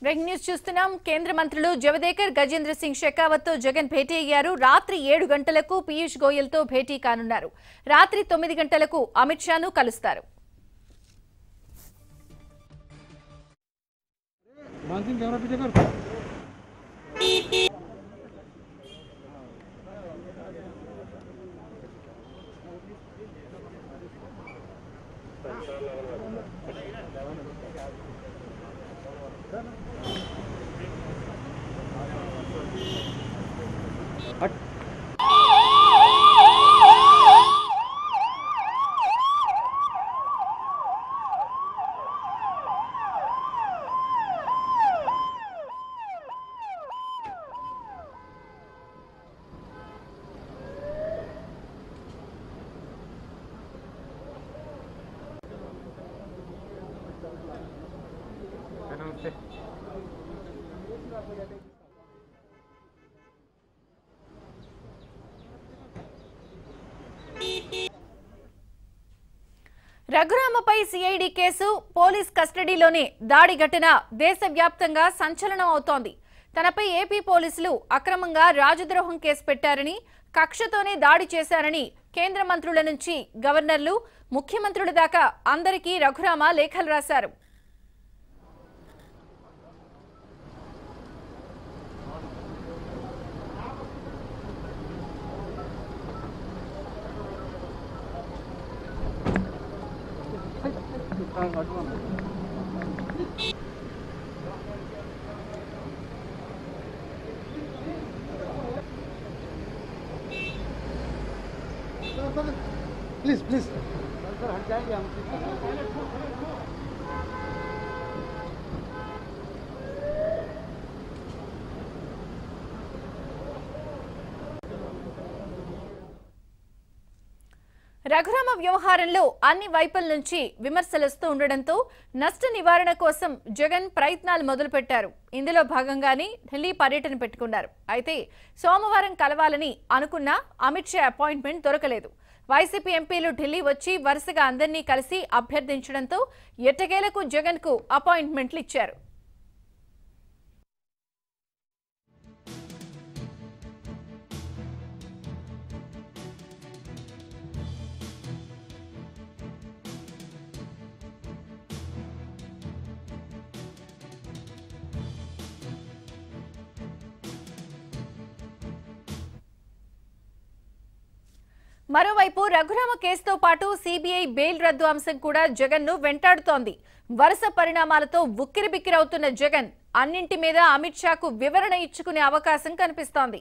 breaking news చూస్తున్నాం కేంద్ర మంత్రులు జవదేకర్ గజేంద్ర సింగ్ షెకావత్ తో జగన్ భేటీ అయ్యారు రాత్రి ఏడు గంటలకు పీయూష్ గోయల్ తో భేటీ కానున్నారు రాత్రి తొమ్మిది గంటలకు అమిత్ షాను కలుస్తారు मानसिंह कैमरा पीछे कर नमस्ते రఘురామపై సిఐడి కేసు పోలీస్ కస్టడీలోనే దాడి ఘటన దేశవ్యాప్తంగా సంచలనం అవుతోంది తనపై ఏపీ పోలీసులు అక్రమంగా రాజద్రోహం కేసు పెట్టారని కక్షతోనే దాడి చేశారని కేంద్ర మంత్రుల నుంచి గవర్నర్లు ముఖ్యమంత్రుల దాకా అందరికీ రఘురామ లేఖలు రాశారు प्लीज प्लीज सर हट जाएंगे हम రఘురామ వ్యవహారంలో అన్ని వైపుల నుంచి విమర్శలు వస్తూ ఉండడంతో నష్ట నివారణ కోసం జగన్ ప్రయత్నాలు మొదలుపెట్టారు ఇందులో భాగంగానే ఢిల్లీ పర్యటన పెట్టుకున్నారు అయితే సోమవారం కలవాలని అనుకున్న అమిత్ షా అపాయింట్మెంట్ దొరకలేదు వైసీపీ ఎంపీలు ఢిల్లీ వచ్చి వరుసగా అందరినీ కలిసి అభ్యర్థించడంతో ఎట్టకేలకు జగన్ కు అపాయింట్మెంట్లు ఇచ్చారు మరోవైపు రఘురామ కేసుతో పాటు సిబిఐ బెయిల్ రద్దు అంశం కూడా జగన్ ను వెంటాడుతోంది వరుస పరిణామాలతో ఉక్కిరిబిక్కిరవుతున్న జగన్ అన్నింటి మీద అమిత్ షాకు వివరణ ఇచ్చుకునే అవకాశం కనిపిస్తోంది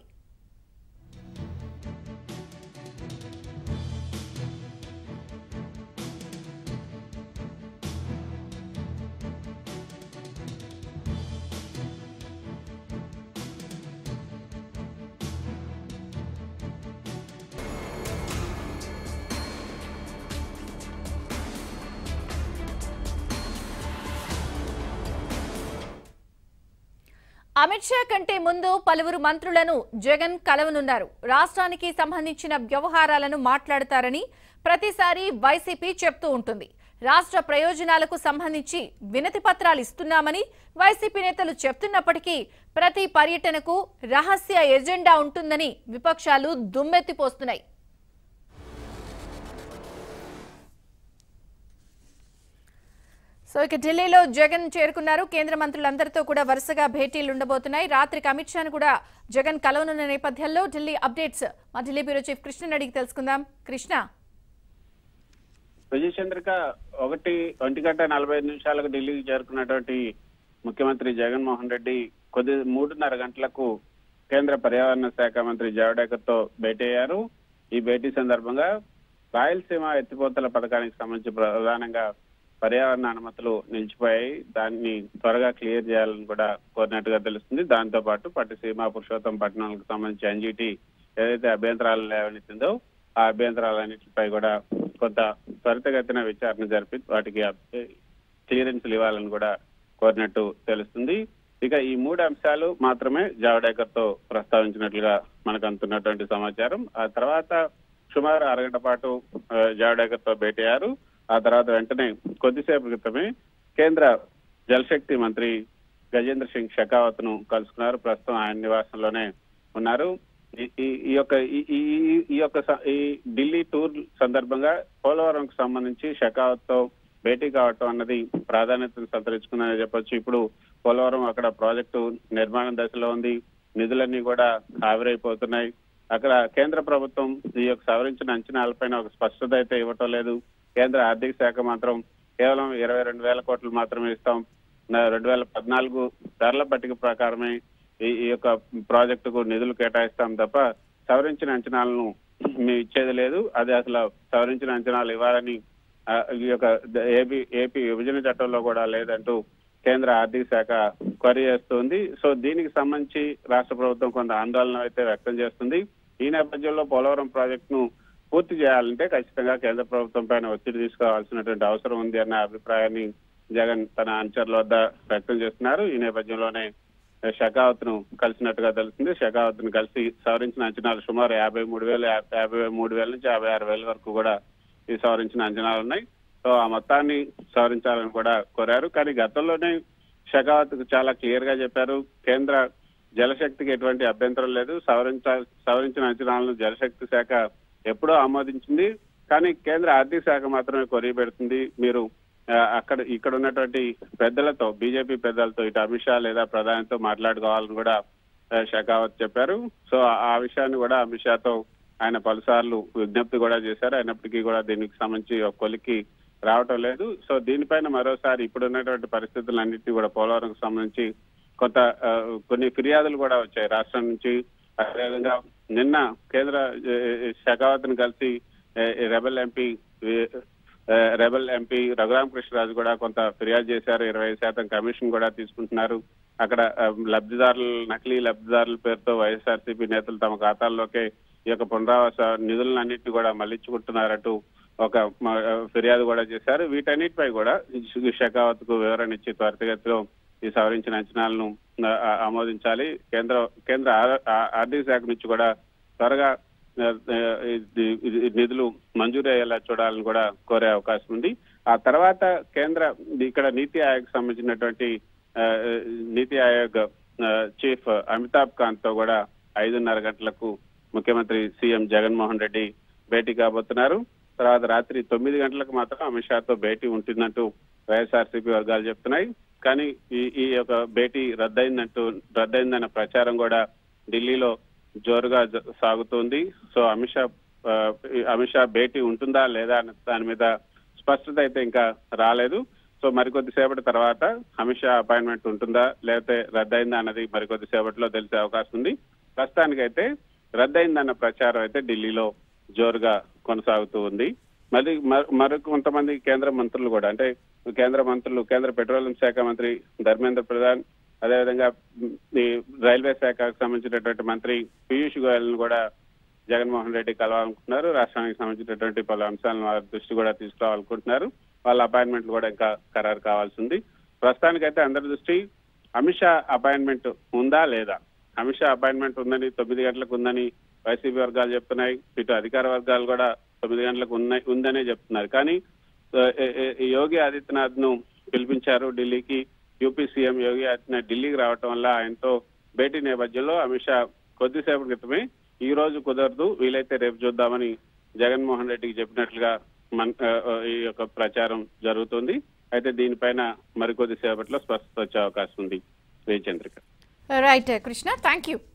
అమిత్ షా కంటే ముందు పలువురు మంత్రులను జగన్ కలవనున్నారు రాష్ట్రానికి సంబంధించిన వ్యవహారాలను మాట్లాడతారని ప్రతిసారి వైసీపీ చెప్తూ ఉంటుంది రాష్ట్ర ప్రయోజనాలకు సంబంధించి వినతి పత్రాలు ఇస్తున్నామని వైసీపీ నేతలు చెప్తున్నప్పటికీ ప్రతి పర్యటనకు రహస్య ఎజెండా ఉంటుందని విపక్షాలు దుమ్మెత్తిపోస్తున్నాయి సో ఇక ఢిల్లీలో జగన్ చేరుకున్నారు కేంద్ర మంత్రులందరితో కూడా వరుసగా భేటీలు ఉండబోతున్నాయి రాత్రికి అమిత్ షాను కూడా జగన్ కలవనున్న నేపథ్యంలో ఢిల్లీ అప్డేట్స్ మా ఢిల్లీ బ్యూరో చీఫ్ కృష్ణని అడిగి తెలుసుకుందాం కృష్ణ విజయ్ చంద్రిక ఒకటి ఒంటి గంట నలభై ఐదు నిమిషాలకు ఢిల్లీకి చేరుకున్నటువంటి ముఖ్యమంత్రి జగన్మోహన్ రెడ్డి కొద్ది మూడున్నర గంటలకు కేంద్ర పర్యావరణ శాఖ మంత్రి జావడేకర్ తో భేటీ అయ్యారు ఈ భేటీ సందర్భంగా రాయలసీమ ఎత్తిపోతల పథకానికి సంబంధించి ప్రధానంగా పర్యావరణ అనుమతులు నిలిచిపోయాయి దాన్ని త్వరగా క్లియర్ చేయాలని కూడా కోరినట్టుగా తెలుస్తుంది దాంతో పాటు పట్టుసీమ పురుషోత్తం పట్టణాలకు సంబంధించి ఎన్జిటి ఏదైతే అభ్యంతరాలు లేవనెత్తిందో ఆ అభ్యంతరాలన్నింటిపై కూడా కొంత త్వరితగతిన విచారణ జరిపి వాటికి క్లియరెన్స్లు ఇవ్వాలని కూడా కోరినట్టు తెలుస్తుంది ఇక ఈ మూడు అంశాలు మాత్రమే జావడేకర్ తో ప్రస్తావించినట్లుగా మనకు అందుతున్నటువంటి సమాచారం ఆ తర్వాత సుమారు అరగంట పాటు ఆ, జావడేకర్ తో భేటీ అయ్యారు ఆ తర్వాత వెంటనే కొద్దిసేపు క్రితమే కేంద్ర జలశక్తి మంత్రి గజేంద్ర సింగ్ షెకావత్ ను కలుసుకున్నారు ప్రస్తుతం ఆయన నివాసంలోనే ఉన్నారు ఈ- ఈ- ఈ యొక్క ఈ- ఈ ఈ- ఈ యొక్క స- ఈ ఢిల్లీ టూర్ సందర్భంగా పోలవరం కు సంబంధించి షెకావత్ తో భేటీ కావటం అన్నది ప్రాధాన్యతను సంతరించుకుందని చెప్పొచ్చు ఇప్పుడు పోలవరం అక్కడ ప్రాజెక్టు నిర్మాణ దశలో ఉంది నిధులన్నీ కూడా ఆవిరైపోతున్నాయి అక్కడ కేంద్ర ప్రభుత్వం ఈ యొక్క సవరించిన అంచనాలపైన ఒక స్పష్టత అయితే ఇవ్వటం లేదు కేంద్ర ఆర్థిక శాఖ మాత్రం కేవలం ఇరవై రెండు వేల కోట్లు మాత్రమే ఇస్తాం నా- రెండు వేల పద్నాలుగు ధరల పట్టిక ప్రకారమే ఈ ఈ యొక్క ప్రాజెక్టుకు నిధులు కేటాయిస్తాం తప్ప సవరించిన అంచనాలను మేము ఇచ్చేది లేదు అది అసలు సవరించిన అంచనాలు ఇవ్వాలని ఆ, ఈ యొక్క ద- ఏపీ ఏపీ విభజన చట్టంలో కూడా లేదంటూ కేంద్ర ఆర్థిక శాఖ క్వరీ చేస్తుంది సో దీనికి సంబంధించి రాష్ట్ర ప్రభుత్వం కొంత ఆందోళన అయితే వ్యక్తం చేస్తుంది ఈ నేపథ్యంలో పోలవరం ప్రాజెక్టును పూర్తి చేయాలంటే ఖచ్చితంగా కేంద్ర ప్రభుత్వం పైన ఒత్తిడి తీసుకోవాల్సినటువంటి అవసరం ఉంది అన్న అభిప్రాయాన్ని జగన్ తన అనుచరుల వద్ద వ్యక్తం చేస్తున్నారు ఈ నేపథ్యంలోనే షెకావత్ ను కలిసినట్టుగా తెలుస్తుంది షెకావత్ ను కలిసి సవరించిన అంచనాలు సుమారు యాభై మూడు వేలు యాభై మూడు వేల నుంచి యాభై ఆరు వేల వరకు కూడా ఈ సవరించిన అంచనాలు ఉన్నాయి సో ఆ మొత్తాన్ని సవరించాలని కూడా కోరారు కానీ గతంలోనే షెకావత్ కు చాలా క్లియర్ గా చెప్పారు కేంద్ర జలశక్తికి ఎటువంటి అభ్యంతరం లేదు సవరించ సవరించిన అంచనాలను జలశక్తి శాఖ ఎప్పుడో ఆమోదించింది కానీ కేంద్ర ఆర్థిక శాఖ మాత్రమే కొరిగి పెడుతుంది మీరు ఆ, అక్కడ ఇక్కడ ఉన్నటువంటి పెద్దలతో బీజేపీ పెద్దలతో ఇటు అమిత్ షా లేదా ప్రధానితో మాట్లాడుకోవాలని కూడా ఆ, షెకావత్ చెప్పారు సో ఆ- ఆ విషయాన్ని కూడా అమిత్ షాతో ఆయన పలుసార్లు విజ్ఞప్తి కూడా చేశారు అయినప్పటికీ కూడా దీనికి సంబంధించి ఒక కొలికి రావటం లేదు సో దీనిపైన మరోసారి ఇప్పుడున్నటువంటి పరిస్థితులన్నింటినీ కూడా పోలవరంకు సంబంధించి కొంత ఆ, కొన్ని ఫిర్యాదులు కూడా వచ్చాయి రాష్ట్రం నుంచి అదేవిధంగా నిన్న కేంద్ర షెకావత్ ను కలిసి ఏ, రెబల్ ఎంపీ ఏ, రెబల్ ఎంపీ రఘురామ కృష్ణరాజు కూడా కొంత ఫిర్యాదు చేశారు ఇరవై శాతం కమిషన్ కూడా తీసుకుంటున్నారు అక్కడ ఆ, లబ్ధిదారులు నకిలీ లబ్ధిదారుల పేరుతో వైఎస్ఆర్సీపీ నేతలు తమ ఖాతాల్లోకే ఈ యొక్క పునరావాస నిధులన్నింటినీ కూడా మళ్లించుకుంటున్నారంటూ ఒక మ- ఆ, ఫిర్యాదు కూడా చేశారు వీటన్నిటిపై కూడా షెకావత్ కు వివరణ ఇచ్చి త్వరితగతిలో ఈ సవరించిన అంచనాలను ఆ, ఆ, ఆమోదించాలి కేంద్ర కేంద్ర ఆ- ఆ- ఆర్థిక శాఖ నుంచి కూడా త్వరగా ఆ, ఆ, ఇది- ఇది నిధులు మంజూరు అయ్యేలా చూడాలని కూడా కోరే అవకాశం ఉంది ఆ తర్వాత కేంద్ర ఇక్కడ నీతి ఆయోగ్ సంబంధించినటువంటి ఆ, నీతి ఆయోగ్ ఆ, చీఫ్ అమితాబ్ కాంత్ తో కూడా ఐదున్నర గంటలకు ముఖ్యమంత్రి సీఎం జగన్మోహన్ రెడ్డి భేటీ కాబోతున్నారు తర్వాత రాత్రి తొమ్మిది గంటలకు మాత్రం అమిత్ షాతో భేటీ ఉంటుందంటూ వైఎస్ఆర్సీపీ వర్గాలు చెప్తున్నాయి కానీ ఈ ఈ యొక్క భేటీ రద్దయిందంటూ రద్దయిందన్న ప్రచారం కూడా ఢిల్లీలో జోరుగా జ- సాగుతోంది సో అమిత్ షా ఆ, ఈ అమిత్ షా భేటీ ఉంటుందా లేదా అన్న దాని మీద స్పష్టత అయితే ఇంకా రాలేదు సో మరికొద్ది సేపటి తర్వాత అమిత్ షా అపాయింట్మెంట్ ఉంటుందా లేకపోతే రద్దయిందా అన్నది మరికొద్ది సేపట్లో తెలిసే అవకాశం ఉంది ప్రస్తుతానికైతే రద్దయిందన్న ప్రచారం అయితే ఢిల్లీలో జోరుగా కొనసాగుతూ ఉంది మళ్ళీ మ- మరి కొంతమంది కేంద్ర మంత్రులు కూడా అంటే కేంద్ర మంత్రులు కేంద్ర పెట్రోలియం శాఖ మంత్రి ధర్మేంద్ర ప్రధాన్ అదేవిధంగా మ్, ఈ రైల్వే శాఖకు సంబంధించినటువంటి మంత్రి పీయూష్ గోయల్ ను కూడా జగన్మోహన్ రెడ్డి కలవాలనుకుంటున్నారు రాష్ట్రానికి సంబంధించినటువంటి పలు అంశాలను వారి దృష్టి కూడా తీసుకురావాలనుకుంటున్నారు వాళ్ళ అపాయింట్మెంట్లు కూడా ఇంకా ఖరారు కావాల్సి ఉంది ప్రస్తుతానికైతే అందరి దృష్టి అమిత్ షా అపాయింట్మెంట్ ఉందా లేదా అమిత్ షా అపాయింట్మెంట్ ఉందని తొమ్మిది గంటలకు ఉందని వైసీపీ వర్గాలు చెప్తున్నాయి ఇటు అధికార వర్గాలు కూడా తొమ్మిది గంటలకు ఉన్నాయి ఉందనే చెప్తున్నారు కానీ ఆ, ఏ- ఏ- యోగి ఆదిత్యనాథ్ ను పిలిపించారు ఢిల్లీకి యూపీ సీఎం యోగి ఆదిత్యనాథ్ ఢిల్లీకి రావటం వల్ల ఆయనతో భేటీ నేపథ్యంలో అమిత్ షా కొద్దిసేపటి క్రితమే ఈ రోజు కుదరదు వీలైతే రేపు చూద్దామని జగన్మోహన్ రెడ్డికి చెప్పినట్లుగా మన ఆ, ఆ, ఈ యొక్క ప్రచారం జరుగుతుంది అయితే దీనిపైన మరికొద్ది సేపట్లో స్పష్టత వచ్చే అవకాశం ఉంది Jayachandrika right Krishna thank you